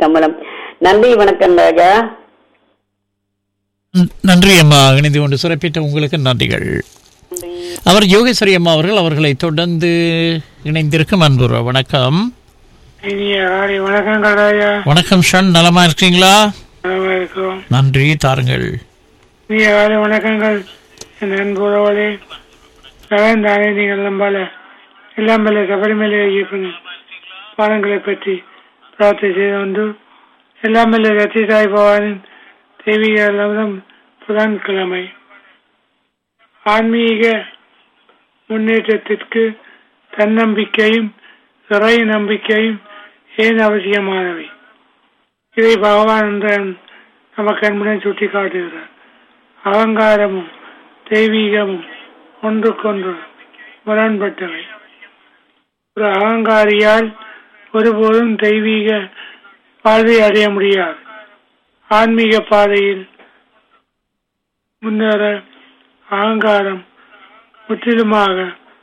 கமலம் நன்றி வணக்கம் ராஜா ந- நன்றி அம்மா இணைந்து கொண்டு சிறப்பித்த உங்களுக்கு நன்றிகள் அவர் யோகேஸ்வரி அம்மா அவர்கள் அவர்களை தொடர்ந்து இணைந்திருக்கும் அன்புற வணக்கம் இனிய காலை வணக்கங்கள் ராஜா வணக்கம் ஷன் நலமா இருக்கீங்களா நலமா இருக்கும் நன்றி தாருங்கள் இனிய காலை வணக்கங்கள் என் அன்பு உறவுகளே நலன் தானே நீங்கள் நம்பால எல்லாம் வல்ல சபரிமலை ஐயப்பன் பாடங்களை பற்றி பிரார்த்தனை செய்து வந்து எல்லாம் வல்ல ரத்தி சாய் பவானின் தெய்வீக லவதம் புதன்கிழமை ஆன்மீக முன்னேற்றத்திற்கு தன்னம்பிக்கையும் இறை நம்பிக்கையும் ஏன் அவசியமானவை இதை பகவான் என்ற நமக்கு அன்புடன் சுட்டி காட்டுகிறார் அகங்காரமும் தெய்வீகமும் ஒன்றுக்கொன்று முரண்பட்டவை ஒரு அகங்காரியால் ஒருபோதும் தெய்வீக வாழ்வை அடைய முடியாது ஆன்மீக பாதையில் முன்னேற அகங்காரம் முற்றிலுமாக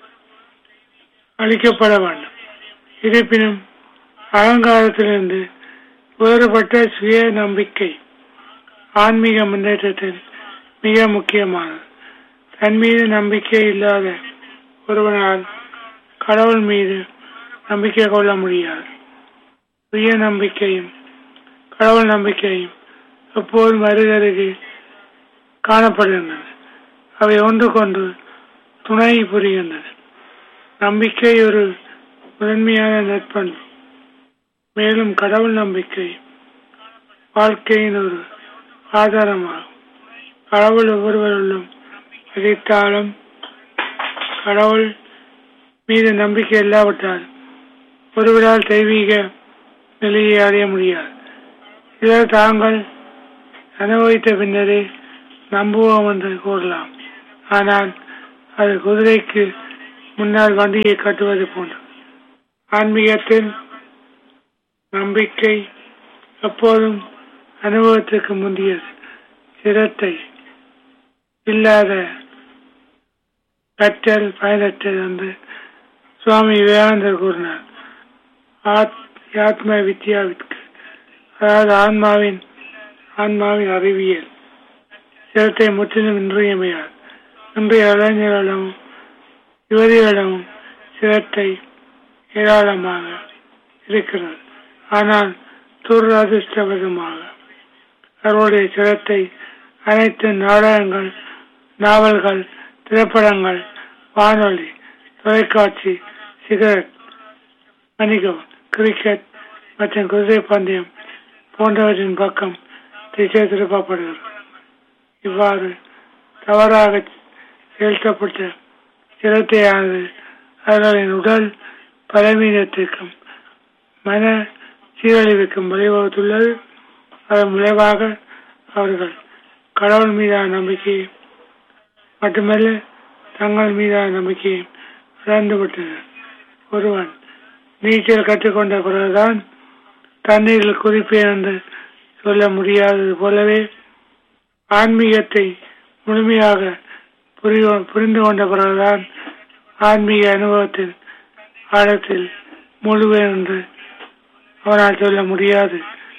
அழிக்கப்பட வேண்டும் இருப்பினும் அகங்காரத்திலிருந்து வேறுபட்ட சுய நம்பிக்கை ஆன்மீக முன்னேற்றத்தில் மிக முக்கியமானது தன் மீது நம்பிக்கை இல்லாத ஒருவனால் கடவுள் மீது நம்பிக்கை கொள்ள முடியாது சுய நம்பிக்கையும் கடவுள் நம்பிக்கையும் எப்போதும் அருகருகே காணப்படுகின்றன அவை ஒன்றுக்கொன்று துணை புரிகின்றன நம்பிக்கை ஒரு முதன்மையான நற்பண்பு மேலும் கடவுள் நம்பிக்கை வாழ்க்கையின் ஒரு ஆதாரமாகும் கடவுள் ஒவ்வொருவருள்ளும் வகித்தாலும் கடவுள் மீது நம்பிக்கை இல்லாவிட்டால் ஒருவரால் தெய்வீக நிலையை அடைய முடியாது சிலர் தாங்கள் அனுபவித்த பின்னரே நம்புவோம் என்று கூறலாம் ஆனால் அது குதிரைக்கு முன்னால் வண்டியை கட்டுவது போன்றது ஆன்மீகத்தில் நம்பிக்கை எப்போதும் அனுபவத்துக்கு முந்தியது சிரத்தை இல்லாத கற்றல் பயனற்றது என்று சுவாமி விவேகானந்தர் கூறினார் ஆத்- ஆத்ம வித்யாவிற்கு அதாவது ஆன்மாவின் ஆன்மாவின் அறிவியல் சிரத்தை முற்றிலும் இன்றியமையாது இன்றைய இளைஞர்களிடமும் யுவதிகளிடமும் சிரத்தை ஏராளமாக இருக்கிறது ஆனால் துரதிருஷ்டவசமாக அவருடைய சிரத்தை அனைத்து நாடகங்கள் நாவல்கள் திரைப்படங்கள் வானொலி தொலைக்காட்சி சிகரெட் வணிகம் கிரிக்கெட் மற்றும் குதிரை பந்தயம் போன்றவற்றின் பக்கம் திசை திருப்பப்படுகிறது இவ்வாறு தவறாக செலுத்தப்பட்ட சிரத்தையானது அவர்களின் உடல் பலவீனத்திற்கும் மன சீரழிவுக்கும் வழிவகுத்துள்ளது அதன் விளைவாக அவர்கள் கடவுள் மீதான நம்பிக்கையை மட்டுமல்ல தங்கள் மீதான நம்பிக்கையை இழந்துவிட்டனர் ஒருவன் நீச்சல் கற்றுக்கொண்ட பிறகுதான் தண்ணீரில் குறிப்பேன் என்று சொல்ல முடியாதது போலவே ஆன்மீகத்தை முழுமையாக புரி- புரிந்து கொண்ட பிறகுதான் ஆன்மீக அனுபவத்தின் ஆழத்தில் முழுவேன் என்று அவனால் சொல்ல முடியாது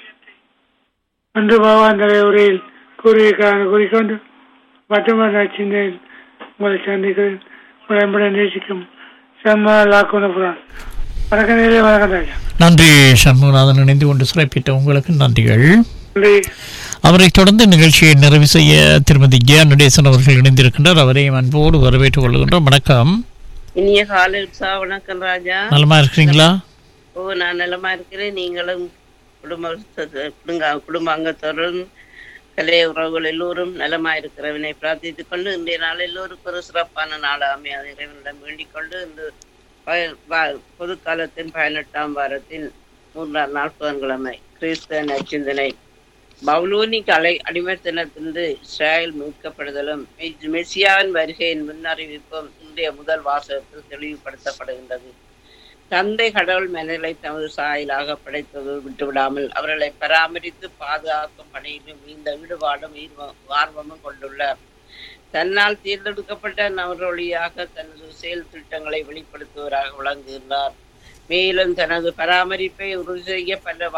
என்று பகவான் தலை உரையில் கூறியிருக்கிறார் கூறிக்கொண்டு மட்டுமல்ல சிந்தையில் உங்களை சந்திக்கிறேன் உங்களை அன்புடன் நேசிக்கும் சன்மா லாக்குனபுரான் வணக்கம் நேரே வணக்கம் ராஜா நன்றி சண்முகநாதன் இணைந்து கொண்டு சிறப்பித்த உங்களுக்கு நன்றிகள் நன்றி அவரை தொடர்ந்து நிகழ்ச்சியை நிறைவு செய்ய திருமதி ஜெயா நடேசன் அவர்கள் இணைந்திருக்கின்றார் அவரையும் அன்போடு வரவேற்றுக் கொள்கின்றோம் வணக்கம் இனிய காலை உற்சாக வணக்கம் ராஜா நலமா இருக்கிறீங்களா ஓ நான் நலமா இருக்கிறேன் நீங்களும் குடும்ப குடும்ப குடும்ப அங்கத்தோரும் கலைய உறவுகள் எல்லோரும் நலமா இருக்கிறவனை பிரார்த்தித்துக் கொண்டு இன்றைய நாள் எல்லோருக்கும் ஒரு சிறப்பான நாள் அமையாது இறைவனிடம் வேண்டிக் கொண்டு இந்த பய- வா- பொது காலத்தின் பதினெட்டாம் வாரத்தின் மூன்றாம் நாள் புதன்கிழமை கிறிஸ்தவ நச்சிந்தனை பவுலோனிக் அலை அடிமைத்தனத்திலிருந்து இஸ்ராயல் மீட்கப்படுதலும் மெஸ்- மெசியாவின் வருகையின் முன்னறிவிப்பும் இன்றைய முதல் வாசகத்தில் தெளிவுபடுத்தப்படுகின்றது தந்தை கடவுள் மனிதர்களை தமது சாயலாக படைத்தது விட்டுவிடாமல் அவர்களை பராமரித்து பாதுகாக்கும் பணியிலும் இந்த ஈடுபாடும் ஈர்வ- ஆர்வமும் கொண்டுள்ளார் தன்னால் தேர்ந்தெடுக்கப்பட்ட நபரொழியாக தனது செயல் திட்டங்களை வெளிப்படுத்துவராக விளங்குகின்றார் மேலும் தனது பராமரிப்பை உறுதி செய்ய பல வாக்குறுதி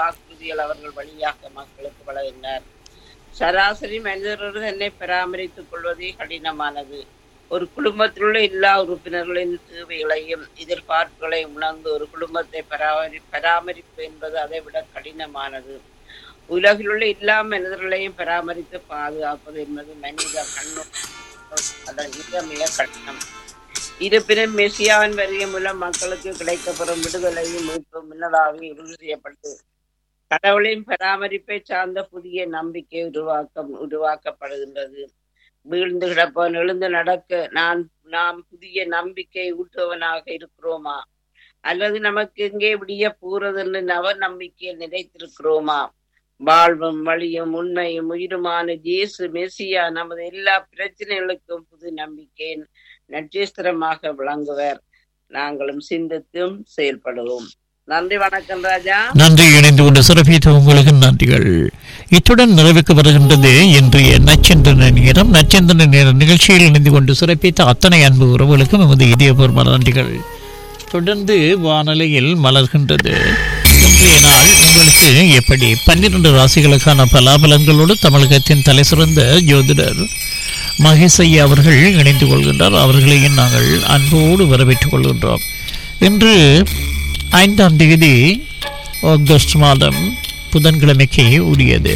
செய்திகள் அவர்கள் வழியாக மக்களுக்கு வழங்கினார் சராசரி மனிதர்கள் தன்னை பராமரித்துக் கொள்வதே கடினமானது ஒரு குடும்பத்தில் உள்ள எல்லா உறுப்பினர்களின் தேவைகளையும் எதிர்பார்ப்புகளையும் உணர்ந்து ஒரு குடும்பத்தை பராமரி பராமரிப்பு என்பது அதை விட கடினமானது உலகில் உள்ள எல்லா மனிதர்களையும் பராமரித்து பாதுகாப்பது என்பது மனித கண்ணு அதன் மிக மிக கடினம் இருப்பினும் மெசியாவின் வருகை மூலம் மக்களுக்கு கிடைக்கப்பெறும் விடுதலையும் மீட்பும் முன்னதாகவே உறுதி செய்யப்பட்டு கடவுளின் பராமரிப்பை சார்ந்த புதிய நம்பிக்கை உருவாக்க உருவாக்கப்படுகின்றது வீழ்ந்து கிடப்பவன் எழுந்து நடக்க நான் நாம் புதிய நம்பிக்கை ஊட்டுவனாக இருக்கிறோமா அல்லது நமக்கு எங்கே விடிய போகிறது என்று நவ நம்பிக்கையில் நிலைத்திருக்கிறோமா வாழ்வும் வழியும் உண்மையும் உயிருமான இயேசு மெசியா நமது எல்லா பிரச்சனைகளுக்கும் புது நம்பிக்கையின் நட்சத்திரமாக விளங்குவர் நாங்களும் சிந்தித்தும் செயல்படுவோம் நன்றி வணக்கம் ராஜா நன்றி இணைந்து கொண்டு சிறப்பித்த உங்களுக்கு நன்றிகள் இத்துடன் நிறைவுக்கு வருகின்றது இன்றைய நச்சந்திரன நேரம் நச்சந்திரன நேர நிகழ்ச்சியில் இணைந்து கொண்டு சிறப்பித்த அத்தனை அன்பு உறவுகளுக்கும் எமது இதயபூர்வ நன்றிகள் தொடர்ந்து வானொலியில் மலர்கின்றது இன்றைய நாள் உங்களுக்கு எப்படி பன்னிரண்டு ராசிகளுக்கான பலாபலங்களோடு தமிழகத்தின் தலைசிறந்த ஜோதிடர் மகேஷ் ஐயா அவர்கள் இணைந்து கொள்கின்றார் அவர்களையும் நாங்கள் அன்போடு வரவேற்றுக் கொள்கின்றோம் இன்று ஐந்தாம் தேதி ஆகஸ்ட் மாதம் புதன்கிழமைக்கு உரியது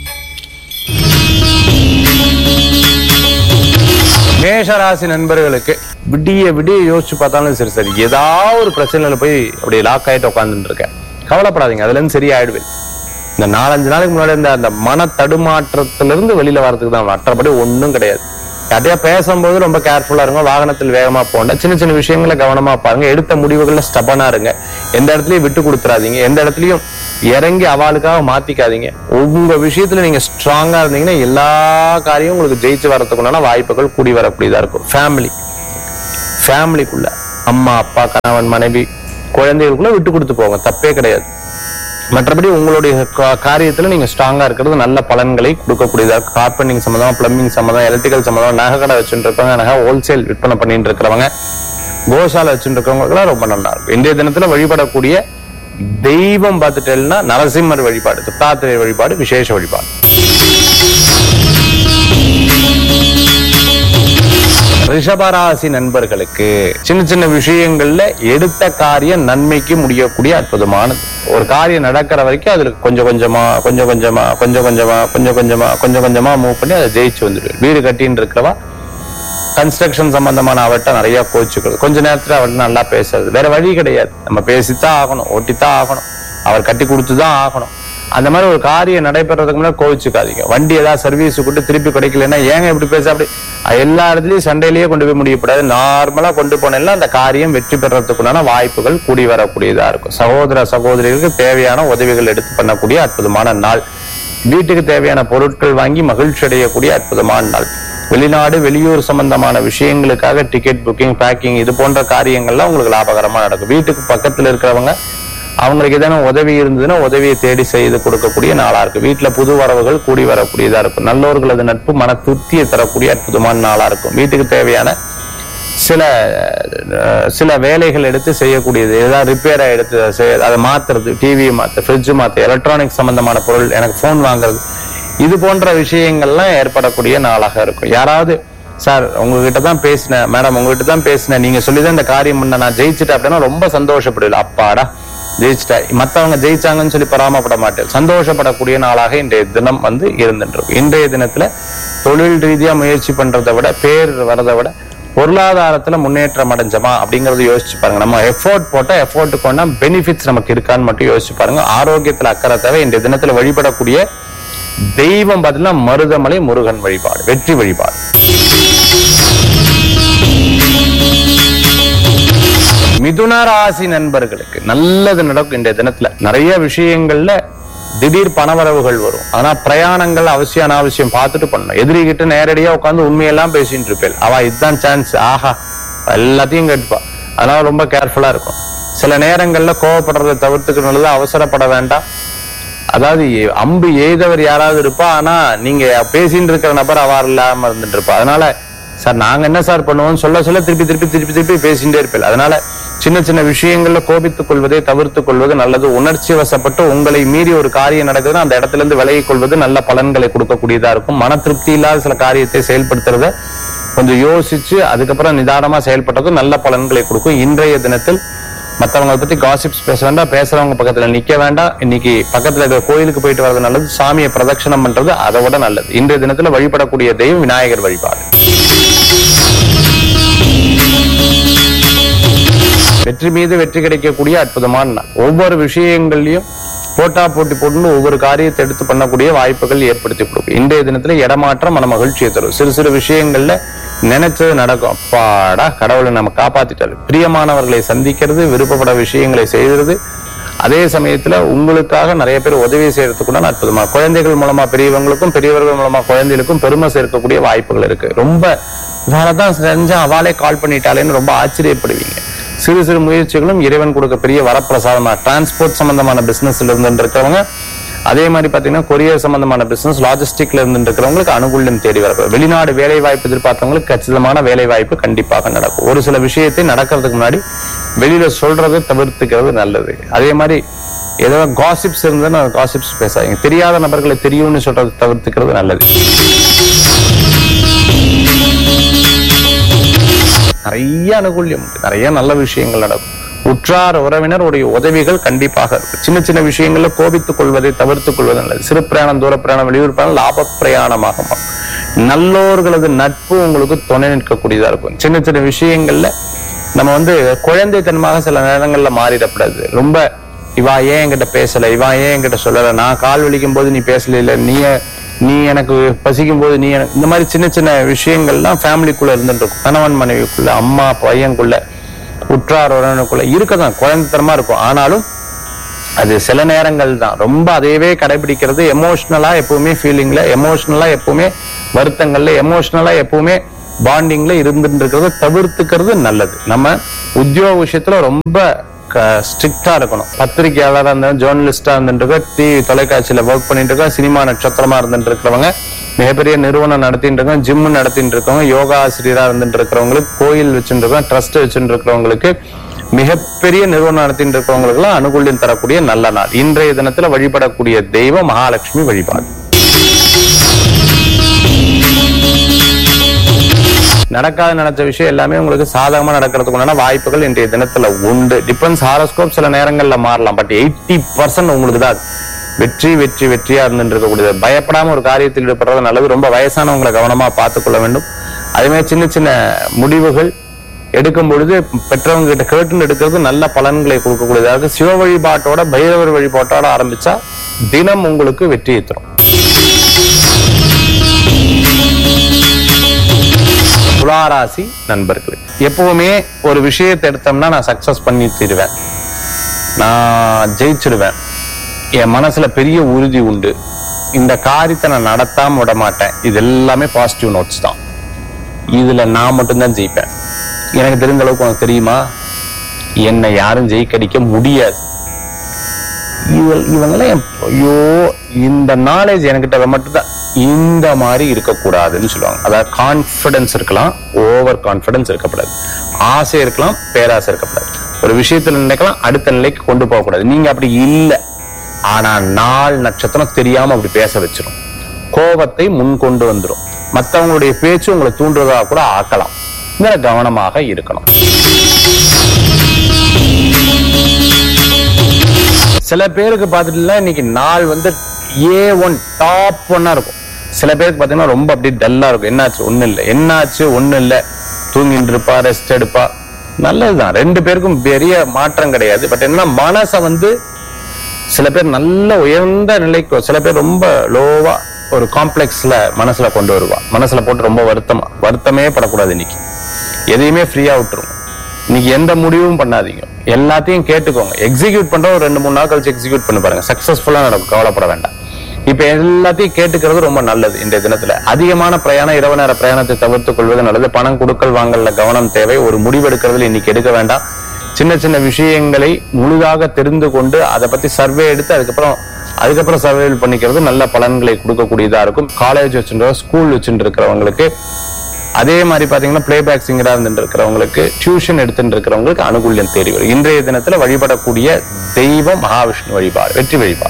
மேஷராசி நண்பர்களுக்கு விடிய விடிய யோசிச்சு பார்த்தாலும் சரி சரி ஏதாவது ஒரு பிரச்சனையில போய் அப்படியே லாக் ஆயிட்டு உட்காந்துட்டு இருக்கேன் கவலைப்படாதீங்க அதுல இருந்து சரியாயிடுவேன் இந்த நாலஞ்சு நாளைக்கு முன்னாடி இந்த அந்த மன தடுமாற்றத்துல இருந்து வெளியில வரதுக்கு தான் மற்றபடி ஒண்ணும் கிடையாது யார்ட்டையா பேசும்போது ரொம்ப கேர்ஃபுல்லா இருங்க வாகனத்தில் வேகமா போங்க சின்ன சின்ன விஷயங்களை கவனமா பாருங்க எடுத்த முடிவுகள்ல ஸ்டபனா இருங்க எந்த இடத்துலயும் விட்டு கொடுத்துறாதீங்க எந்த இடத்துலயும் இறங்கி அவளுக்காக மாத்திக்காதீங்க உங்க விஷயத்துல நீங்க ஸ்ட்ராங்கா இருந்தீங்கன்னா எல்லா காரியமும் உங்களுக்கு ஜெயிச்சு வரதுக்குண்டான வாய்ப்புகள் கூடி வரக்கூடியதா இருக்கும் ஃபேமிலி ஃபேமிலிக்குள்ள அம்மா அப்பா கணவன் மனைவி குழந்தைகளுக்குள்ள விட்டு கொடுத்து போங்க தப்பே கிடையாது மற்றபடி உங்களுடைய கா- காரியத்துல நீங்க ஸ்ட்ராங்கா இருக்கிறது நல்ல பலன்களை கொடுக்கக்கூடியதா கார்பெண்டிங் சம்மந்தம் பிளம்பிங் சம்மந்தம் எலக்ட்ரிக்கல் சம்மந்தம் நகை கடை வச்சுட்டு இருக்கவங்க நகை ஹோல்சேல் விற்பனை பண்ணிட்டு இருக்கிறவங்க கோசாலை வச்சுட்டு இருக்கவங்களுக்குலாம் ரொம்ப நல்லா இருக்கும் இன்றைய தினத்துல வழிபடக்கூடிய தெய்வம் பார்த்துட்டேன்னா நரசிம்மர் வழிபாடு தத்தாத்திரேய வழிபாடு விசேஷ வழிபாடு ரிஷபராசி நண்பர்களுக்கு சின்ன சின்ன விஷயங்கள்ல எடுத்த காரியம் நன்மைக்கு முடியக்கூடிய அற்புதமானது ஒரு காரியம் நடக்கிற வரைக்கும் அதுல கொஞ்சம் கொஞ்சமா கொஞ்சம் கொஞ்சமா கொஞ்சம் கொஞ்சமா கொஞ்சம் கொஞ்சமா கொஞ்சம் கொஞ்சமா மூவ் பண்ணி அதை ஜெயிச்சு வந்துடுவேன் வீடு கட்டின்னு இருக்கிறவா கன்ஸ்ட்ரக்ஷன் சம்பந்தமான அவட்ட நிறைய கோச்சுக்கள் கொஞ்ச நேரத்துல அவர்கிட்ட நல்லா பேசுறது வேற வழி கிடையாது நம்ம பேசித்தான் ஆகணும் ஓட்டித்தான் ஆகணும் அவர் கட்டி கொடுத்துதான் ஆகணும் அந்த மாதிரி ஒரு காரியம் நடைபெறதுக்கு முன்னாடி கோவிச்சுக்காதீங்க வண்டி ஏதாவது சர்வீஸ் கொண்டு திருப்பி கிடைக்கலன்னா ஏங்க இப்படி பேச அப்படி எல்லா இடத்துலயும் சண்டையிலேயே கொண்டு போய் முடியக்கூடாது நார்மலா கொண்டு போனேன்னா அந்த காரியம் வெற்றி பெறறதுக்குண்டான வாய்ப்புகள் கூடி வரக்கூடியதா இருக்கும் சகோதர சகோதரிகளுக்கு தேவையான உதவிகள் எடுத்து பண்ணக்கூடிய அற்புதமான நாள் வீட்டுக்கு தேவையான பொருட்கள் வாங்கி மகிழ்ச்சி அடையக்கூடிய அற்புதமான நாள் வெளிநாடு வெளியூர் சம்பந்தமான விஷயங்களுக்காக டிக்கெட் புக்கிங் பேக்கிங் இது போன்ற காரியங்கள்லாம் உங்களுக்கு லாபகரமா நடக்கும் வீட்டுக்கு பக்கத்துல இருக்கிறவங்க அவங்களுக்கு ஏதேனும் உதவி இருந்ததுன்னா உதவியை தேடி செய்து கொடுக்கக்கூடிய நாளா இருக்கு வீட்டுல புது வரவுகள் கூடி வரக்கூடியதா இருக்கும் நல்லோர்களது நட்பு மன திருப்தியை தரக்கூடிய அற்புதமான நாளா இருக்கும் வீட்டுக்கு தேவையான சில அஹ், சில வேலைகள் எடுத்து செய்யக்கூடியது ஏதாவது ரிப்பேர் எடுத்து செய்ய- அதை மாத்துறது டிவி மாத்த ஃப்ரிட்ஜ் மாத்த எலக்ட்ரானிக் சம்பந்தமான பொருள் எனக்கு ஃபோன் வாங்குறது இது போன்ற விஷயங்கள்லாம் ஏற்படக்கூடிய நாளாக இருக்கும் யாராவது சார் உங்ககிட்ட தான் பேசினேன் மேடம் உங்ககிட்ட தான் பேசினேன் நீங்க சொல்லிதான் இந்த காரியம் பண்ண நான் ஜெயிச்சிட்டேன் அப்படின்னா ரொம்ப சந்தோஷப்படுவேன் அப்பாடா ஜெயிச்சிட்டேன் மத்தவங்க ஜெயிச்சாங்கன்னு சொல்லி பராமப்பட மாட்டேன் சந்தோஷப்படக்கூடிய நாளாக இன்றைய தினம் வந்து இருந்துட்டு இருக்கும் இன்றைய தினத்துல தொழில் ரீதியா முயற்சி பண்றதை விட பேர் வரதை விட பொருளாதாரத்துல முன்னேற்றம் அடைஞ்சமா அப்படிங்கறத யோசிச்சு பாருங்க நம்ம எஃபோர்ட் போட்டா எஃபோர்ட் கொண்டா பெனிஃபிட்ஸ் நமக்கு இருக்கான்னு மட்டும் யோசிச்சு பாருங்க ஆரோக்கியத்துல அக்கறை தேவை இன்றைய தினத்துல வழிபடக்கூடிய தெய்வம் பார்த்தீங்கன்னா மருதமலை முருகன் வழிபாடு வெற்றி வழிபாடு மிதுன ராசி நண்பர்களுக்கு நல்லது நடக்கும் இந்த தினத்துல நிறைய விஷயங்கள்ல திடீர் பணவரவுகள் வரும் ஆனா பிரயாணங்கள் அவசியம் அனாவசியம் பார்த்துட்டு பண்ணணும் எதிரி கிட்ட நேரடியா உட்காந்து உண்மையெல்லாம் பேசிட்டு இருப்பேன் அவ இதுதான் சான்ஸ் ஆஹா எல்லாத்தையும் கேட்பா அதனால ரொம்ப கேர்ஃபுல்லா இருக்கும் சில நேரங்கள்ல கோவப்படுறதை தவிர்த்துக்கணும்ல அவசரப்பட வேண்டாம் அதாவது எ- அம்பு எய்தவர் யாராவது இருப்பா ஆனா நீங்க பேசிட்டு இருக்கிற நபர் அவர் இல்லாம இருந்துட்டு இருப்பா அதனால சார் நாங்க என்ன சார் பண்ணுவோம் சொல்ல சொல்ல திருப்பி திருப்பி திருப்பி திருப்பி பேசிட்டே இருப்பேன் அதனால சின்ன சின்ன விஷயங்கள்ல கோபித்துக் கொள்வதை தவிர்த்துக் கொள்வது நல்லது உணர்ச்சி வசப்பட்டு உங்களை மீறி ஒரு காரியம் நடக்குதுன்னா அந்த இடத்துல இருந்து விலகிக் கொள்வது நல்ல பலன்களை கொடுக்கக்கூடியதா இருக்கும் மன திருப்தி இல்லாத சில காரியத்தை செயல்படுத்துறத கொஞ்சம் யோசிச்சு அதுக்கப்புறம் நிதானமா செயல்பட்டது நல்ல பலன்களை கொடுக்கும் இன்றைய தினத்தில் மத்தவங்க பத்தி காசிப்ஸ் பேச வேண்டாம் பேசுறவங்க பக்கத்துல நிக்க வேண்டாம் இன்னைக்கு பக்கத்துல இருக்கிற கோயிலுக்கு போயிட்டு வர்றது நல்லது சாமியை பிரதட்சணம் பண்றது அதை விட நல்லது இன்றைய தினத்துல வழிபடக்கூடிய தெய்வம் விநாயகர் வழிபாடு வெற்றி மீது வெற்றி கிடைக்கக்கூடிய அற்புதமான நாள் ஒவ்வொரு விஷயங்கள்லயும் போட்டா போட்டி போட்டு ஒவ்வொரு காரியத்தை எடுத்து பண்ணக்கூடிய வாய்ப்புகள் ஏற்படுத்தி கொடுக்கும் இன்றைய தினத்துல இடமாற்றம் மன மகிழ்ச்சியை தரும் சிறு சிறு விஷயங்கள்ல நினைச்சது நடக்கும் அப்பாடா கடவுளை நம்ம காப்பாத்திட்டாரு பிரியமானவர்களை சந்திக்கிறது விருப்பப்பட விஷயங்களை செய்கிறது அதே சமயத்துல உங்களுக்காக நிறைய பேர் உதவி செய்யறதுக்குள்ள அற்புதமா குழந்தைகள் மூலமா பெரியவங்களுக்கும் பெரியவர்கள் மூலமா குழந்தைகளுக்கும் பெருமை சேர்க்கக்கூடிய வாய்ப்புகள் இருக்கு ரொம்ப இவாளதான் செஞ்சா அவளே கால் பண்ணிட்டாலேன்னு ரொம்ப ஆச்சரியப்படுவீங்க சிறு சிறு முயற்சிகளும் இறைவன் கொடுக்க பெரிய வரப்பிரசாதமா டிரான்ஸ்போர்ட் சம்பந்தமான பிசினஸ்ல இருந்து இருக்கிறவங்க அதே மாதிரி பாத்தீங்கன்னா கொரியர் சம்பந்தமான பிசினஸ் லாஜிஸ்டிக்ல இருந்து இருக்கிறவங்களுக்கு அனுகூல்யம் தேடி வர வெளிநாடு வேலை வாய்ப்பு எதிர்பார்த்தவங்களுக்கு கச்சிதமான வேலை வாய்ப்பு கண்டிப்பாக நடக்கும் ஒரு சில விஷயத்தை நடக்கிறதுக்கு முன்னாடி வெளியில சொல்றதை தவிர்த்துக்கிறது நல்லது அதே மாதிரி ஏதோ காசிப்ஸ் இருந்ததுன்னா காசிப்ஸ் பேசாதீங்க தெரியாத நபர்களை தெரியும்னு சொல்றதை தவிர்த்துக்கிறது நல்லது நிறைய அனுகூல்யம் உண்டு நிறைய நல்ல விஷயங்கள் நடக்கும் உற்றார் உறவினருடைய உதவிகள் கண்டிப்பாக இருக்கும் சின்ன சின்ன விஷயங்கள்ல கோபித்துக் கொள்வதை தவிர்த்துக் கொள்வது நல்லது சிறு பிரயாணம் தூர பிரயாணம் வெளியூர் பிரயாணம் லாப பிரயாணமாக மாறும். நல்லோர்களது நட்பு உங்களுக்கு துணை நிற்கக்கூடியதா இருக்கும் சின்ன சின்ன விஷயங்கள்ல நம்ம வந்து குழந்தைத்தனமாக சில நேரங்கள்ல மாறிடக்கூடாது ரொம்ப இவா ஏன் என்கிட்ட பேசல இவா ஏன் என்கிட்ட சொல்லல நான் கால் வலிக்கும் போது நீ பேசல இல்ல நீ நீ எனக்கு பசிக்கும் போது நீ எனக்கு இந்த மாதிரி சின்ன சின்ன விஷயங்கள்லாம் ஃபேமிலிக்குள்ள இருந்துட்டு இருக்கும் கணவன் மனைவிக்குள்ள அம்மா பையனுக்குள்ள உற்றார் உறவினருக்குள்ள இருக்கதான் குழந்தைத்தனமா இருக்கும் ஆனாலும் அது சில நேரங்கள் தான் ரொம்ப அதையவே கடைபிடிக்கிறது எமோஷனலா எப்பவுமே ஃபீலிங்ல எமோஷனலா எப்பவுமே வருத்தங்கள்ல எமோஷனலா எப்பவுமே பாண்டிங்ல இருந்துட்டு இருக்கிறத தவிர்த்துக்கிறது நல்லது நம்ம உத்தியோக விஷயத்துல ரொம்ப ஸ்ட்ரிக்டா இருக்கணும் பத்திரிகையாளராக இருந்தாலும் ஜேர்னலிஸ்டா இருந்துட்டு டிவி தொலைக்காட்சியில ஒர்க் பண்ணிட்டு இருக்கோம் சினிமா நட்சத்திரமா இருந்துட்டு இருக்கிறவங்க மிகப்பெரிய நிறுவனம் நடத்திட்டு இருக்கோம் ஜிம் நடத்திட்டு இருக்கவங்க யோகா ஆசிரியரா இருந்துட்டு இருக்கிறவங்களுக்கு கோயில் வச்சுட்டு இருக்கோம் ட்ரஸ்ட் வச்சுட்டு இருக்கிறவங்களுக்கு மிகப்பெரிய நிறுவனம் நடத்திட்டு இருக்கிறவங்களுக்கு எல்லாம் அனுகூல்யம் தரக்கூடிய நல்ல நாள் இன்றைய தினத்துல வழிபடக்கூடிய தெய்வம் மகாலட்சுமி வழிபாடு நடக்காத நினைச்ச விஷயம் எல்லாமே உங்களுக்கு சாதகமா நடக்கிறதுக்கு உண்டான வாய்ப்புகள் இன்றைய தினத்துல உண்டு டிபெண்ட்ஸ் ஹாரோஸ்கோப் சில நேரங்கள்ல மாறலாம் பட் எயிட்டி பர்சன்ட் உங்களுக்கு தான் அது. வெற்றி வெற்றி வெற்றியா இருந்துட்டு இருக்கக்கூடியது பயப்படாம ஒரு காரியத்தில் ஈடுபடுறது நல்லது ரொம்ப வயசானவங்களை கவனமா பார்த்துக் கொள்ள வேண்டும் அதே மாதிரி சின்ன சின்ன முடிவுகள் எடுக்கும் பொழுது பெற்றவங்க கிட்ட கேட்டு எடுக்கிறது நல்ல பலன்களை கொடுக்கக்கூடியதாக இருக்கு. சிவ வழிபாட்டோட பைரவர் வழிபாட்டோட ஆரம்பிச்சா தினம் உங்களுக்கு வெற்றியை தரும் துளாராசி நண்பர்களுக்கு எப்பவுமே ஒரு விஷயத்தை எடுத்தோம்னா நான் சக்சஸ் பண்ணி தீருவேன் நான் ஜெயிச்சிடுவேன் என் மனசுல பெரிய உறுதி உண்டு இந்த காரியத்தை நான் நடத்தாம விட மாட்டேன் இது எல்லாமே பாசிட்டிவ் நோட்ஸ் தான் இதுல நான் மட்டும்தான் ஜெயிப்பேன் எனக்கு தெரிந்த அளவுக்கு உனக்கு தெரியுமா என்னை யாரும் ஜெயிக்கடிக்க முடியாது இவ- இவங்கெல்லாம் என் ஐயோ இந்த நாலேஜ் என்கிட்ட மட்டும்தான் இந்த மாதிரி இருக்கக்கூடாதுன்னு சொல்லுவாங்க அதாவது கான்ஃபிடன்ஸ் இருக்கலாம் ஓவர் கான்ஃபிடன்ஸ் இருக்கக்கூடாது ஆசை இருக்கலாம் பேராசை இருக்கக்கூடாது ஒரு விஷயத்துல நினைக்கலாம் அடுத்த நிலைக்கு கொண்டு போகக்கூடாது நீங்க அப்படி இல்லை ஆனா நாள் நட்சத்திரம் தெரியாம அப்படி பேச வச்சிரும் கோபத்தை முன் கொண்டு வந்துரும் மத்தவங்களுடைய பேச்சு உங்களை தூண்டுறதா கூட ஆக்கலாம் இதுல கவனமாக இருக்கணும் சில பேருக்கு பார்த்துட்டுல இன்னைக்கு நாள் வந்து ஏ ஒன் டாப் ஒன்னா இருக்கும் சில பேருக்கு பாத்தீங்கன்னா ரொம்ப அப்படியே டல்லா இருக்கும் என்னாச்சு ஒண்ணு இல்ல என்னாச்சு ஒண்ணு இல்ல தூங்கிட்டு இருப்பா ரெஸ்ட் எடுப்பா நல்லதுதான் ரெண்டு பேருக்கும் பெரிய மாற்றம் கிடையாது பட் என்ன மனசை வந்து சில பேர் நல்ல உயர்ந்த நிலைக்கு சில பேர் ரொம்ப லோவா ஒரு காம்ப்ளெக்ஸ்ல மனசுல கொண்டு வருவா மனசுல போட்டு ரொம்ப வருத்தமா வருத்தமே படக்கூடாது இன்னைக்கு எதையுமே ஃப்ரீயா விட்டுருங்க இன்னைக்கு எந்த முடிவும் பண்ணாதீங்க எல்லாத்தையும் கேட்டுக்கோங்க எக்ஸிக்யூட் பண்ற ஒரு ரெண்டு மூணு நாள் கழிச்சு எக்ஸிக்யூட் பண்ணி பாருங்க சக்சஸ்ஃபுல்லா நடக்கும் கவலைப்பட வேண்டாம் இப்ப எல்லாத்தையும் கேட்டுக்கிறது ரொம்ப நல்லது இன்றைய தினத்துல அதிகமான பிரயாணம் இரவு நேர பிரயாணத்தை தவிர்த்துக் கொள்வது நல்லது பணம் கொடுக்கல் வாங்கல்ல கவனம் தேவை ஒரு முடிவெடுக்கிறதுல இன்னைக்கு எடுக்க வேண்டாம் சின்ன சின்ன விஷயங்களை முழுதாக தெரிந்து கொண்டு அதை பத்தி சர்வே எடுத்து அதுக்கப்புறம் அதுக்கப்புறம் சர்வேல் பண்ணிக்கிறது நல்ல பலன்களை கொடுக்கக்கூடியதா இருக்கும் காலேஜ் வச்சுட்டு ஸ்கூல் வச்சுட்டு இருக்கிறவங்களுக்கு அதே மாதிரி பாத்தீங்கன்னா பிளேபேக் சிங்கரா இருந்துட்டு இருக்கிறவங்களுக்கு டியூஷன் எடுத்துட்டு இருக்கிறவங்களுக்கு அனுகூல்யம் தேடி வரும் இன்றைய தினத்துல வழிபடக்கூடிய தெய்வம் மகாவிஷ்ணு வழிபாடு வெற்றி வழிபாடு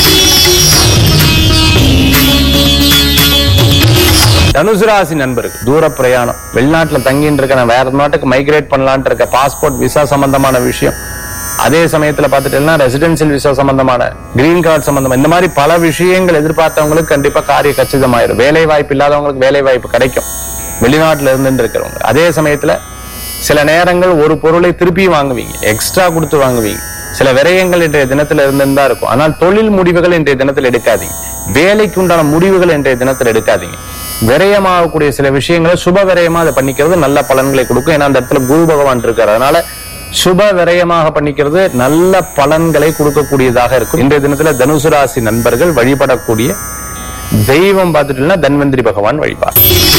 தனுசு ராசி நண்பர்கள் தூர பிரயாணம் வெளிநாட்டுல தங்கிட்டு இருக்க நான் வேற நாட்டுக்கு மைக்ரேட் பண்ணலான்ட்டு இருக்க பாஸ்போர்ட் விசா சம்பந்தமான விஷயம் அதே சமயத்துல பாத்துட்டீங்கன்னா ரெசிடென்சியல் விசா சம்பந்தமான கிரீன் கார்டு சம்பந்தமா இந்த மாதிரி பல விஷயங்கள் எதிர்பார்த்தவங்களுக்கு கண்டிப்பா காரிய கச்சிதமாயிரும் வேலை வாய்ப்பு இல்லாதவங்களுக்கு வேலை வாய்ப்பு கிடைக்கும் வெளிநாட்டுல இருந்து இருக்கிறவங்க அதே சமயத்துல சில நேரங்கள் ஒரு பொருளை திருப்பி வாங்குவீங்க எக்ஸ்ட்ரா கொடுத்து வாங்குவீங்க சில விரயங்கள் இன்றைய தினத்துல இருந்துதான் இருக்கும் ஆனால் தொழில் முடிவுகள் இன்றைய தினத்தில் எடுக்காதீங்க வேலைக்கு உண்டான முடிவுகள் இன்றைய தினத்தில் எடுக்காதீங்க விரயமாகக்கூடிய சில விஷயங்களை சுப விரயமா அதை பண்ணிக்கிறது நல்ல பலன்களை கொடுக்கும் ஏன்னா அந்த இடத்துல குரு பகவான் இருக்காரு அதனால சுப விரயமாக பண்ணிக்கிறது நல்ல பலன்களை கொடுக்கக்கூடியதாக இருக்கும் இன்றைய தினத்துல தனுசு ராசி நண்பர்கள் வழிபடக்கூடிய தெய்வம் பார்த்துட்டீங்கன்னா தன்வந்திரி பகவான் வழிபாடு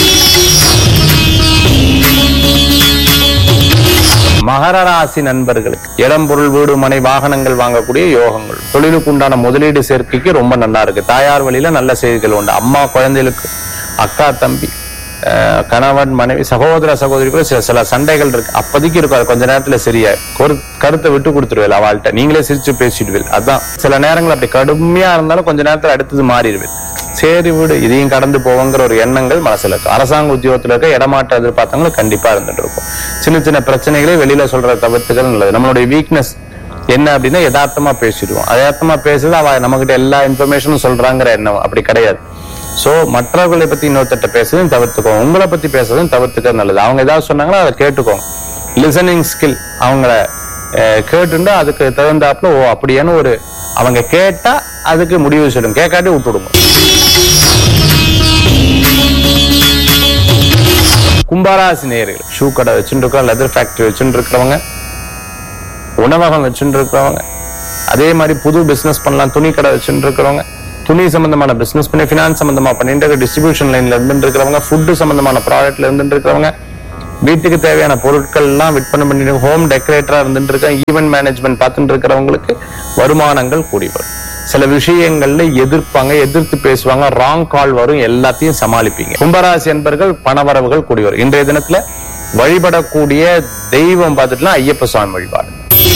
மகர ராசி நண்பர்களுக்கு இடம் பொருள் வீடு மனை வாகனங்கள் வாங்கக்கூடிய யோகங்கள் தொழிலுக்கு உண்டான முதலீடு சேர்க்கைக்கு ரொம்ப நல்லா இருக்கு தாயார் வழியில நல்ல செய்திகள் உண்டு அம்மா குழந்தைகளுக்கு அக்கா தம்பி அஹ், கணவன் மனைவி சகோதர சகோதரி கூட சில சில சண்டைகள் இருக்கு அப்போதைக்கு இருக்கும் அது கொஞ்ச நேரத்துல சரியா ஒரு கருத்தை விட்டு கொடுத்துருவேன் அவள்கிட்ட நீங்களே சிரிச்சு பேசிடுவேன் அதான் சில நேரங்கள் அப்படி கடுமையா இருந்தாலும் கொஞ்ச நேரத்துல அடுத்தது மாறிடுவேன் சரி விடு இதையும் கடந்து போவோங்கிற ஒரு எண்ணங்கள் மனசுல இருக்கு அரசாங்க உத்தியோகத்துல இருக்க இடமாற்ற எதிர்பார்த்தவங்க கண்டிப்பா இருந்துட்டு இருக்கும் சின்ன சின்ன பிரச்சனைகளை வெளியில சொல்ற தவிர்த்துகள் நல்லது நம்மளுடைய வீக்னஸ் என்ன அப்படின்னா யதார்த்தமா பேசிடுவோம் யதார்த்தமா பேசுறது அவ நம்மகிட்ட எல்லா இன்ஃபர்மேஷனும் சொல்றாங்கிற எண்ணம் அப்படி கிடையாது சோ மற்றவர்களை பத்தி இன்னொருத்தட்ட பேசுறதும் தவிர்த்துக்கோங்க உங்களை பத்தி பேசுறதும் தவிர்த்துக்கிறது நல்லது அவங்க ஏதாவது சொன்னாங்கன்னா அதை கேட்டுக்கோங்க லிசனிங் ஸ்கில் அவங்கள அஹ், கேட்டுண்டு அதுக்கு தகுந்தாப்புல ஓ அப்படியான ஒரு அவங்க கேட்டா அதுக்கு முடிவு சொல்லுங்க கேட்காட்டி விட்டுடுங்க கும்பராசி நேயர்கள் ஷூ கடை வச்சுட்டு இருக்கோம் லெதர் ஃபேக்டரி வச்சுட்டு இருக்கிறவங்க உணவகம் வச்சுட்டு இருக்கிறவங்க அதே மாதிரி புது பிசினஸ் பண்ணலாம் துணி கடை வச்சுட்டு இருக்கிறவங்க துணி சம்பந்தமான பிசினஸ் பண்ணி ஃபினான்ஸ் சம்பந்தமா பண்ணிட்டு இருக்க டிஸ்ட்ரிபியூஷன் லைன்ல இருந்து இருக்கிறவங்க ஃபுட்டு சம்பந்தமான ப்ராடக்ட்ல இருந்து இருக்கிறவங்க வீட்டுக்கு தேவையான பொருட்கள் எல்லாம் விற்பனை பண்ணிட்டு ஹோம் டெக்கரேட்டரா இருந்துட்டு இருக்க ஈவென்ட் மேனேஜ்மெண்ட் பார்த்துட்டு இருக்கிறவங்களுக்கு வருமானங்கள் கூடி வரும் சில விஷயங்கள்ல எதிர்ப்பாங்க எதிர்த்து பேசுவாங்க ராங் கால் வரும் எல்லாத்தையும் சமாளிப்பீங்க கும்பராசி என்பர்கள் பணவரவுகள் கூடி வரும் இன்றைய தினத்துல வழிபடக்கூடிய தெய்வம் பார்த்துட்டுலாம் ஐயப்ப சுவாமி வழிபாடு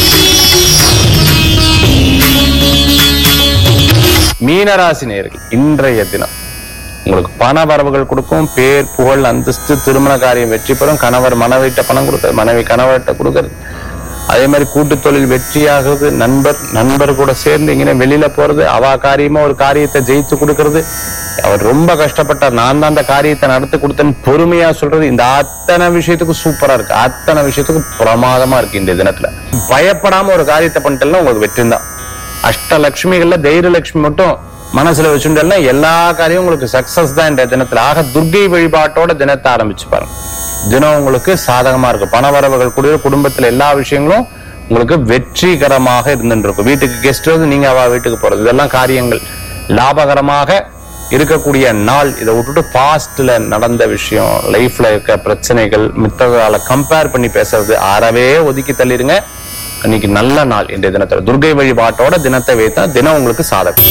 மீனராசி நேர்கள் இன்றைய தினம் உங்களுக்கு பண வரவுகள் கொடுக்கும் பேர் புகழ் அந்தஸ்து திருமண காரியம் வெற்றி பெறும் கணவர் மனைவிட்ட பணம் கொடுக்கறது மனைவி கணவர்கிட்ட கொடுக்கறது அதே மாதிரி கூட்டு தொழில் வெற்றியாகுது நண்பர் நண்பர் கூட சேர்ந்து இங்கே வெளியில போறது அவ காரியமா ஒரு காரியத்தை ஜெயித்து கொடுக்கறது அவர் ரொம்ப கஷ்டப்பட்டார் நான் தான் அந்த காரியத்தை நடத்தி கொடுத்தேன்னு பொறுமையா சொல்றது இந்த அத்தனை விஷயத்துக்கு சூப்பரா இருக்கு அத்தனை விஷயத்துக்கு பிரமாதமா இருக்கு இந்த தினத்துல பயப்படாம ஒரு காரியத்தை பண்ணிட்டேன்னா உங்களுக்கு வெற்றி தான் அஷ்டலட்சுமிகள்ல தைரியலட்சுமி மட்டும் மனசுல வச்சுட்டேன்னா எல்லா காரியமும் உங்களுக்கு சக்சஸ் தான் இந்த தினத்துல ஆக துர்கை வழிபாட்டோட தினத்தை ஆரம்பிச்சு பாருங்க தினம் உங்களுக்கு சாதகமா இருக்கும் பண வரவுகள் கூடிய குடும்பத்துல எல்லா விஷயங்களும் உங்களுக்கு வெற்றிகரமாக இருந்துட்டு இருக்கும் வீட்டுக்கு கெஸ்ட் வந்து நீங்க அவ வீட்டுக்கு போறது இதெல்லாம் காரியங்கள் லாபகரமாக இருக்கக்கூடிய நாள் இதை விட்டுட்டு பாஸ்ட்ல நடந்த விஷயம் லைஃப்ல இருக்க பிரச்சனைகள் மித்ததால கம்பேர் பண்ணி பேசுறது அறவே ஒதுக்கி தள்ளிருங்க இன்னைக்கு நல்ல நாள் இன்றைய தினத்துல துர்கை வழிபாட்டோட தினத்தை வைத்தா தினம் உங்களுக்கு சாதகம்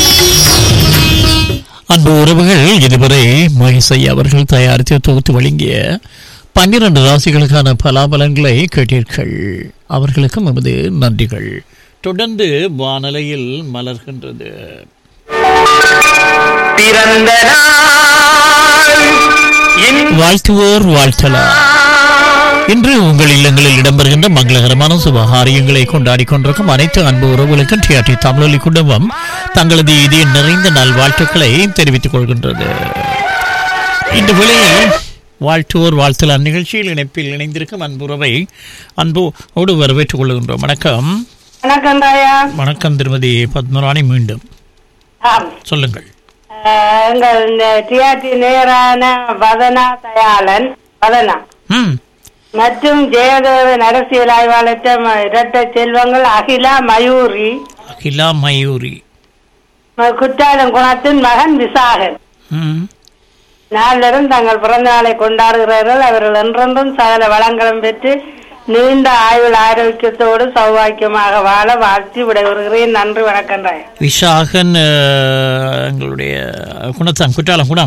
அன்பு உறவுகள் இதுவரை மகேசை அவர்கள் தயாரித்து தொகுத்து வழங்கிய பன்னிரண்டு ராசிகளுக்கான பலாபலன்களை கேட்டீர்கள் அவர்களுக்கும் எமது நன்றிகள் தொடர்ந்து வானலையில் மலர்கின்றது பிறந்த நாள் இன்ப வாழ்த்துவோர் வாழ்த்தலாம் இன்று உங்கள் இல்லங்களில் இடம்பெறுகின்ற மங்களகரமான சுபகாரியங்களை கொண்டாடி கொண்டிருக்கும் அனைத்து அன்பு உறவுகளுக்கும் டிஆர்டி தமிழொலி குடும்பம் தங்களது இதய நிறைந்த நல்வாழ்த்துக்களை தெரிவித்துக் கொள்கின்றது இந்த வேளையில் வாழ்த்துவோர் வாழ்த்தலாம் நிகழ்ச்சியில் இணைப்பில் இணைந்திருக்கும் அன்புறவை அன்போடு வரவேற்றுக் கொள்கின்றோம் வணக்கம் வணக்கம் தாயா வணக்கம் திருமதி பத்மராணி மீண்டும் ஆம். சொல்லுங்கள் அஹ், எங்கள் இந்த டிஆர்டி நேரான வதனா தயாளன் வதனா ம் மற்றும் ஜெயதேவன் அரசியல் ஆய்வாளற்ற ம- இரட்டை செல்வங்கள் அகிலா மயூரி அகிலா மயூரி ம- குற்றாலம் குணத்தின் மகன் விசாகன் ம் நாளிலும் தங்கள் பிறந்த நாளை கொண்டாடுகிறார்கள் அவர்கள் என்றென்றும் சகல வளங்களும் பெற்று நீண்ட ஆயுள் ஆரோக்கியத்தோடு சௌபாக்கியமாக வாழ வாழ்த்தி விடைபெறுகிறேன் நன்றி வணக்கம் ராயா விஷாகன் அஹ், எங்களுடைய குணத்தான் குற்றாலம் குணம்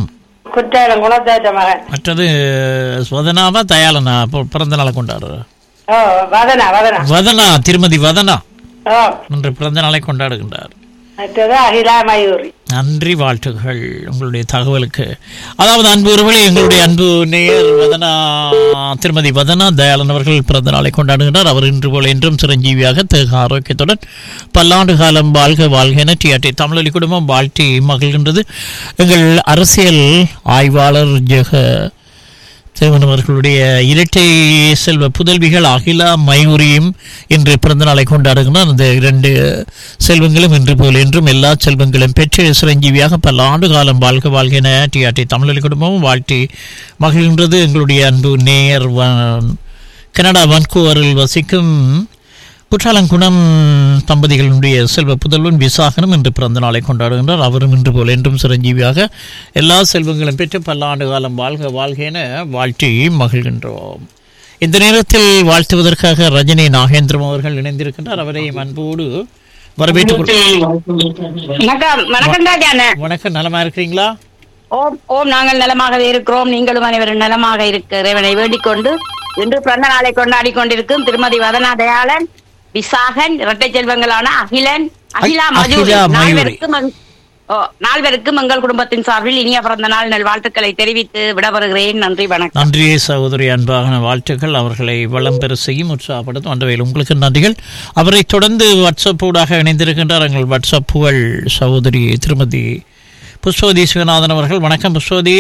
குற்றாலம் குணத்தாற்ற மகன் மற்றது வதனாவா தயாளனா அப்போ பிறந்த நாளை கொண்டாடுற ஓ வதனா வதனா வதனா திருமதி வதனா ஓ இன்று பிறந்த நாளை கொண்டாடுகின்றார் மற்றது அகிலா மயூரி நன்றி வாழ்த்துகள் உங்களுடைய தகவலுக்கு அதாவது அன்பு ஒருவழி எங்களுடைய அன்பு நேயர் வதனா திருமதி வதனா தயாளன் அவர்கள் பிறந்த நாளை கொண்டாடுகின்றார் அவர் இன்று போல என்றும் சிரஞ்சீவியாக தேக ஆரோக்கியத்துடன் பல்லாண்டு காலம் வாழ்க வாழ்க என டிஆர்டி தமிழொலி குடும்பம் வாழ்த்தி மகிழ்கின்றது எங்கள் அரசியல் ஆய்வாளர் ஜெக தேவன் அவர்களுடைய இரட்டை செல்வ புதல்விகள் அகிலா மயூரியும் இன்று பிறந்த நாளை கொண்டாடுகிறார் அந்த இரண்டு செல்வங்களும் இன்று போல் என்றும் எல்லா செல்வங்களும் பெற்று சிரஞ்சீவியாக பல ஆண்டு காலம் வாழ்க வாழ்க என டிஆர்டி தமிழொலி குடும்பமும் வாழ்த்தி மகிழ்கின்றது எங்களுடைய அன்பு நேயர் வ- கனடா வன்கூவரில் வசிக்கும் குற்றாலங்குணம் தம்பதிகளுடைய செல்வ புதல்வன் விசாகனும் இன்று பிறந்த நாளை கொண்டாடுகின்றார் அவரும் இன்று போல் என்றும் சிரஞ்சீவியாக எல்லா செல்வங்களும் பெற்று பல்லாண்டு காலம் வாழ்க வாழ்க என வாழ்த்தி மகிழ்கின்றோம் இந்த நேரத்தில் வாழ்த்துவதற்காக ரஜினி நாகேந்திரம் அவர்கள் இணைந்திருக்கின்றார் அவரை அன்போடு வரவேற்றுக் கொள்- வணக்கம் வணக்கம் ராஜாண்ணே வணக்கம் நலமா இருக்கிறீங்களா ஓம் ஓம் நாங்கள் நலமாகவே இருக்கிறோம் நீங்களும் அனைவரும் நலமாக இருக்க இறைவனை வேண்டிக் கொண்டு இன்று பிறந்த நாளை கொண்டாடி கொண்டிருக்கும் திருமதி வதனா தயாளன் விசாகன் இரட்டை செல்வங்களான அகிலன் அகிலா மஜூரி அகிலா மயூரி. நால்வருக்கும் எங்- ஓ, நால்வருக்கும் எங்கள் குடும்பத்தின் சார்பில் இனிய பிறந்த நாள் நல்வாழ்த்துக்களை தெரிவித்து விடவருகிறேன் நன்றி வணக்கம் நன்றி சகோதரி அன்பான வாழ்த்துக்கள் அவர்களை வளம் பெற செய்யும் உற்சாகப்படுத்தும் அந்த வகையில் உங்களுக்கு நன்றிகள் அவரை தொடர்ந்து வாட்ஸ்அப் ஊடாக இணைந்திருக்கின்றார் எங்கள் வாட்ஸ்அப் புகழ் சகோதரி திருமதி புஷ்பவதி சிவநாதன் அவர்கள் வணக்கம் புஷ்பவதி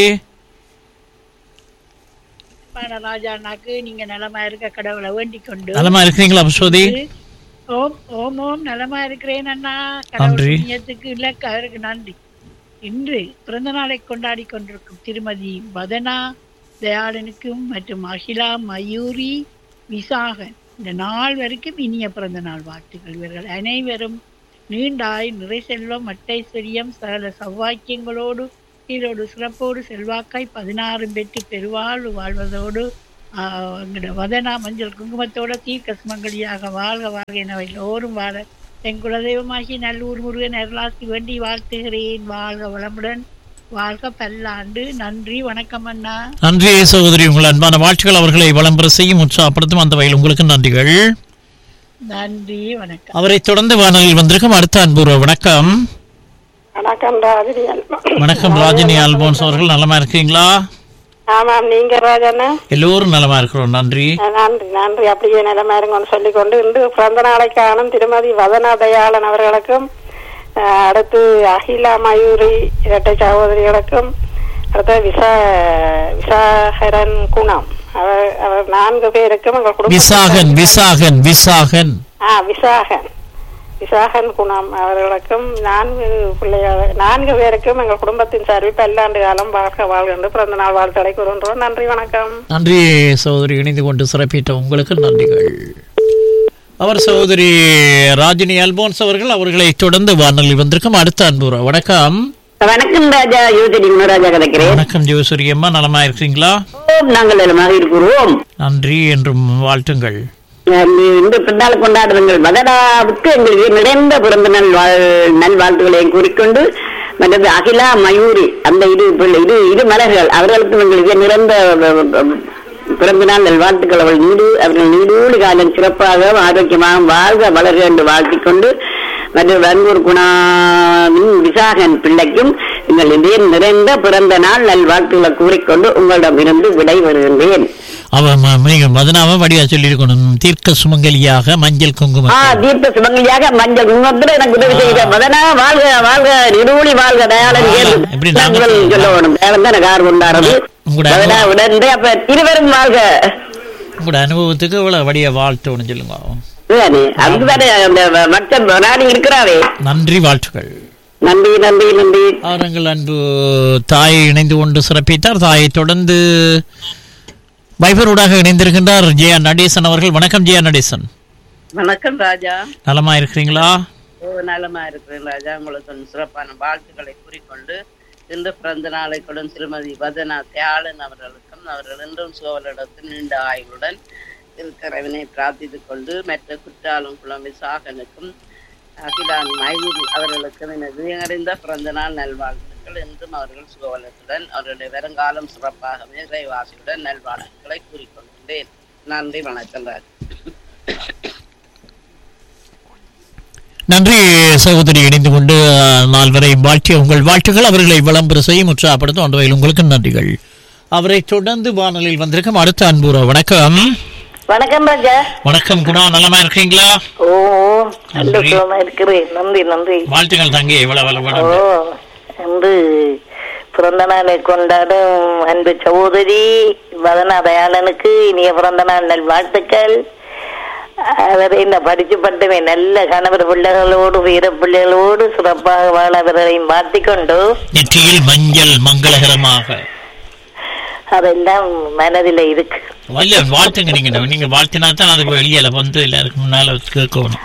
ராஜாண்ணாக்கு நீங்க நலமா இருக்க கடவுளை வேண்டிக் கொண்டு நலமா இருக்கிறீங்களா புஷ்பவதி ஓம் ஓம் ஓம் நலமா இருக்கிறேன் அண்ணா நன்றி. கடவுள் புண்ணியத்துக்கு இலக்கு அவருக்கு நன்றி இன்று பிறந்த நாளை கொண்டாடி கொண்டிருக்கும் திருமதி வதனா தயாளனுக்கும் மற்றும் அகிலா மயூரி விசாகன் இந்த நாள் வரைக்கும் இனிய பிறந்த நாள் வாழ்த்துக்கள் இவர்கள் அனைவரும் நீண்டாய் நிறை செல்வம் மட்டைஸ்வரியம் சகல சௌவாக்கியங்களோடு ஈரோடு சிறப்போடு செல்வாக்காய் பதினாறும் பெற்று பெருவாழ்வு வாழ்வதோடு ஆஹ், எங்களோட வதனா மஞ்சள் குங்குமத்தோட தீர்க்க சுமங்கலியாக வாழ்க வாழ்க என எல்லோரும் வாழ என் குலதெய்வமாகி நல்லூர் முருகன் அருளாசி வேண்டி வாழ்த்துகிறேன் வாழ்க வளமுடன் வாழ்க பல்லாண்டு நன்றி வணக்கம் அண்ணா நன்றி சகோதரி உங்கள் அன்பான வாழ்த்துக்கள் அவர்களை வளம் பெற செய்யும் உற்சாகப்படுத்தும் அந்த வகையில் உங்களுக்கு நன்றிகள் நன்றி வணக்கம் அவரை தொடர்ந்து வானொலியில் வந்திருக்கும் அடுத்த அன்பு வணக்கம் வணக்கம் ராஜினி வணக்கம் ராஜினி ஆல்போன்ஸ் அவர்கள் நலமா இருக்கீங்களா ஆமாம் நீங்க ராஜண்ணா எல்லோரும் நலமா இருக்கிறோம் நன்றி நன்றி நன்றி அப்படியே நிலைமை இருங்கன்னு சொல்லிக்கொண்டு இன்று பிறந்த நாளை காணும் திருமதி வதனா தயாளன் அவர்களுக்கும் அஹ், அடுத்து அகிலா மயூரி இரட்டை சகோதரிகளுக்கும் அடுத்து விசா விசாகரன் குணம் அவர் அவர் நான்கு பேருக்கும் எங்கள் குடும்ப விசாகன் விசாகன் விசாகன் ஆ விசாகன் விசாகன் குணம் அவர்களுக்கும் நான்கு பிள்ளைகள் நான்கு பேருக்கும் எங்கள் குடும்பத்தின் சார்பில் பல்லாண்டு காலம் வாழ்க வாழ்க என்று பிறந்த நாள் வாழ்த்தலை கூறுகின்றோம் நன்றி வணக்கம் நன்றி சகோதரி இணைந்து கொண்டு சிறப்பித்த உங்களுக்கு நன்றிகள் அவர் சகோதரி ராஜினி அல்போன்ஸ் அவர்கள் அவர்களை தொடர்ந்து வானொலி வந்திருக்கும் அடுத்த அன்பு வணக்கம் வணக்கம் ராஜா யோஜனி குணராஜா கதைக்கிறேன் வணக்கம் ஜோசரி அம்மா நலமா இருக்கிறீங்களா ஓம் நாங்கள் நலமாக இருக்கிறோம் நன்றி என்றும் வாழ்த்துங்கள் அஹ் இந்த பின்னால் கொண்டாடுங்கள் மதடாவுக்கு எங்களுக்கு நிறைந்த பிறந்த நாள் வாழ் நல்வாழ்த்துக்களையும் கூறிக்கொண்டு மற்றது அகிலா மயூரி அந்த இரு பிள்ளை இரு இரு மலர்கள் அவர்களுக்கும் எங்களுக்கு நிறைந்த அஹ், அஹ், பிறந்த நாள் நல்வாழ்த்துக்கள் அவள் நீடு அவர்கள் நீடூழி காலம் சிறப்பாக ஆரோக்கியமாக வாழ்க வளர்க என்று வாழ்த்திக் கொண்டு மற்றும் வன்பூர் குணாவின் விசாகன் பிள்ளைக்கும் எங்கள் இதே நிறைந்த பிறந்த நாள் நல்வாழ்த்துக்களை கூறிக்கொண்டு உங்களிடமிருந்து விடை வருகின்றேன் அவ ம- நீங்கள் மதனாவை வடிவா சொல்லியிருக்கணும் தீர்க்க சுமங்கலியாக மஞ்சள் ஆ குங்குமம் தீர்த்த சுமங்கலியாக மஞ்சள் குங்குமத்துல எனக்கு உதவி செய்த மதனா வாழ்க வாழ்க நிரூலி வாழ்க தயாளன் ஏறு. எப்படி நாங்க நாங்கள் சொல்ல வேணும் தயாளன் தான் எனக்கு ஆர்வம் உண்டாறது உங்களோட மதனா உடனே அப்ப இருவரும் வாழ்க உங்களோட அனுபவத்துக்கு இவ்வளவு வடிய வாழ்த்து சொல்லுங்க இதுதானே அதுதானே அந்த மற்ற நாடு இருக்கிறாவே நன்றி வாழ்த்துக்கள் நன்றி நன்றி நன்றி ஆரங்கள் அன்பு தாயை இணைந்து கொண்டு சிறப்பித்தார் தாயை தொடர்ந்து வைபரூடாக இணைந்திருக்கின்றார் ஜெயா நடேசன் அவர்கள் வணக்கம் ஜெயா நடேசன் வணக்கம் ராஜா நலமா இருக்கிறீங்களா ஓ நலமா இருக்கிறேன் ராஜா உங்களுக்கு சிறப்பான வாழ்த்துக்களை கூறிக்கொண்டு இன்று பிறந்த நாளை கொடும் திருமதி வதனா தியாளன் அவர்களுக்கும் அவர்கள் என்றும் சோழரிடத்தில் நீண்ட ஆய்வுடன் இருக்கிறவனை பிரார்த்தித்துக் கொண்டு மற்ற குற்றாலம் குளம் விசாகனுக்கும் அகிலான் மைவூர் அவர்களுக்கும் எனது அறிந்த பிறந்த நாள் நல்வாழ்த்துக்கள் வாழ்த்துக்கள் என்றும் அவர்கள் சுகவலத்துடன் அவருடைய வருங்காலம் சிறப்பாகவே இறைவாசியுடன் நல்வாழ்த்துக்களை கூறிக்கொள்கின்றேன் நன்றி வணக்கம் ராஜ் நன்றி சகோதரி இணைந்து கொண்டு அஹ், நால்வரை வாழ்த்திய உங்கள் வாழ்த்துக்கள் அவர்களை விளம்பர செய்யும் உற்சாகப்படுத்தும் அந்த வகையில் உங்களுக்கு நன்றிகள் அவரை தொடர்ந்து வானொலியில் வந்திருக்கும் அடுத்த அன்புற வணக்கம் வணக்கம் ராஜா வணக்கம் குணா நலமா இருக்கீங்களா ஓ நல்ல நன்றி. சுகமா இருக்கிறேன் நன்றி நன்றி வாழ்த்துக்கள் தங்கி இவ்வளவு ஓ என்று பிறந்த நாளை கொண்டாடும் அன்பு சகோதரி வதனா தயாளனுக்கு இனிய பிறந்த நாள் நல் வாழ்த்துக்கள் அவரை இந்த படிச்சு பட்டமே நல்ல கணவர் பிள்ளைகளோடு வீர பிள்ளைகளோடு சிறப்பாக வாழ அவர்களையும் மாற்றிக்கொண்டு நெற்றியில் மஞ்சள் மங்களகரமாக அதெல்லாம் மனதில் இருக்கு இல்ல வாழ்த்துங்க நீங்க நீங்க வாழ்த்தினா தான் அது வெளியில வந்து எல்லாருக்கும் முன்னால கேட்கணும்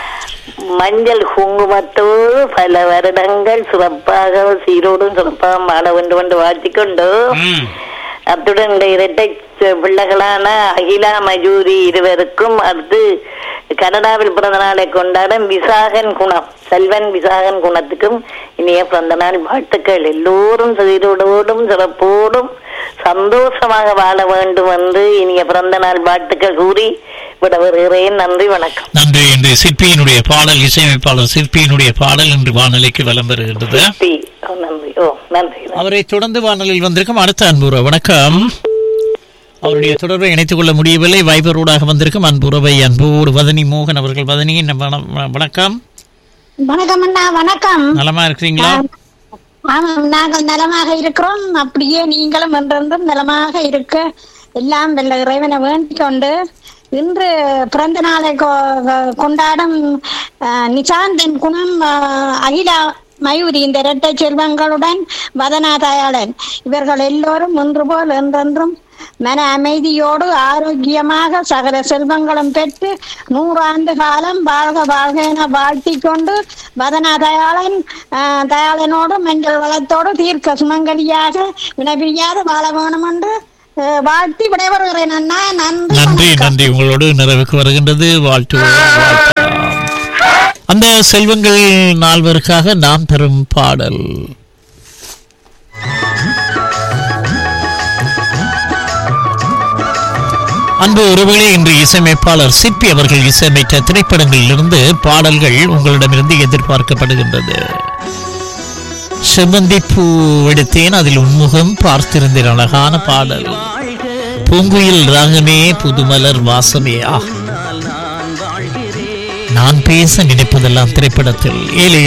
மஞ்சள் குங்குமத்தோடு பல வருடங்கள் சிறப்பாக சீரோடும் சிறப்பாக வாழ வேண்டும் என்று வாழ்த்திக்கொண்டு அத்துடன் இந்த இரட்டை ச- பிள்ளைகளான அகிலா மஜூரி இருவருக்கும் அடுத்து கனடாவில் பிறந்த நாளை கொண்டாடும் விசாகன் குணம் செல்வன் விசாகன் குணத்துக்கும் இனிய பிறந்த நாள் வாழ்த்துக்கள் எல்லோரும் சீரோடோடும் சிறப்போடும் சந்தோஷமாக வாழ வேண்டும் என்று இனிய பிறந்த நாள் வாழ்த்துக்கள் கூறி விட வருகிறேன் நன்றி வணக்கம் நன்றி என்று சிற்பியினுடைய பாடல் இசையமைப்பாளர் சிற்பியினுடைய பாடல் இன்று வானொலிக்கு வலம் பெறுகின்றது பி. ஓ, நன்றி ஓ நன்றி அவரை தொடர்ந்து வானொலியில் வந்திருக்கும் அடுத்த அன்புற வணக்கம் அவருடைய தொடர்பை இணைத்துக் கொள்ள முடியவில்லை வைபரோடாக வந்திருக்கும் அன்புறவை அன்போடு வதனி மோகன் அவர்கள் வதனி வண- வணக்கம் வணக்கம் அண்ணா வணக்கம் நலமா இருக்கிறீங்களா ஆமாம் நாங்கள் நலமாக இருக்கிறோம் அப்படியே நீங்களும் என்றென்றும் நலமாக இருக்க எல்லாம் வெள்ள இறைவனை வேண்டிக் கொண்டு இன்று பிறந்த நாளை கொ- கொ- கொண்டாடும் அஹ், நிசாந்தன் குணம் அஹ், அகிலா மயூரி இந்த இரட்டை செல்வங்களுடன் வதனா தயாளன் இவர்கள் எல்லோரும் ஒன்று போல் என்றென்றும் மன அமைதியோடு ஆரோக்கியமாக சகல செல்வங்களும் பெற்று நூறாண்டு காலம் வாழ்க வாழ்க என வாழ்த்திக் கொண்டு வதனா தயாளன் ஆஹ், தயாளனோடு மஞ்சள் வளத்தோடு தீர்க்க சுமங்கலியாக வினைபிரியாது வாழ வேணும் என்று ஆஹ், வாழ்த்தி விடைபெறுகிறேன் அண்ணா நன்றி நன்றி நன்றி உங்களோடு நிறைவுக்கு வருகின்றது வாழ்த்து வாழ்த்து. அந்த செல்வங்கள் நால்வருக்காக நாம் தரும் பாடல் அன்பு உறவுகளே இன்று இசையமைப்பாளர் சிற்பி அவர்கள் இசையமைத்த திரைப்படங்களிலிருந்து பாடல்கள் உங்களிடமிருந்து எதிர்பார்க்கப்படுகின்றது செவ்வந்தி பூ எடுத்தேன் அதில் உன்முகம் பார்த்திருந்தேன் அழகான பாடல் பூங்குயில் ராகமே புதுமலர் வாசமே ஆ நான் பேச நினைப்பதெல்லாம் திரைப்படத்தில் ஏழை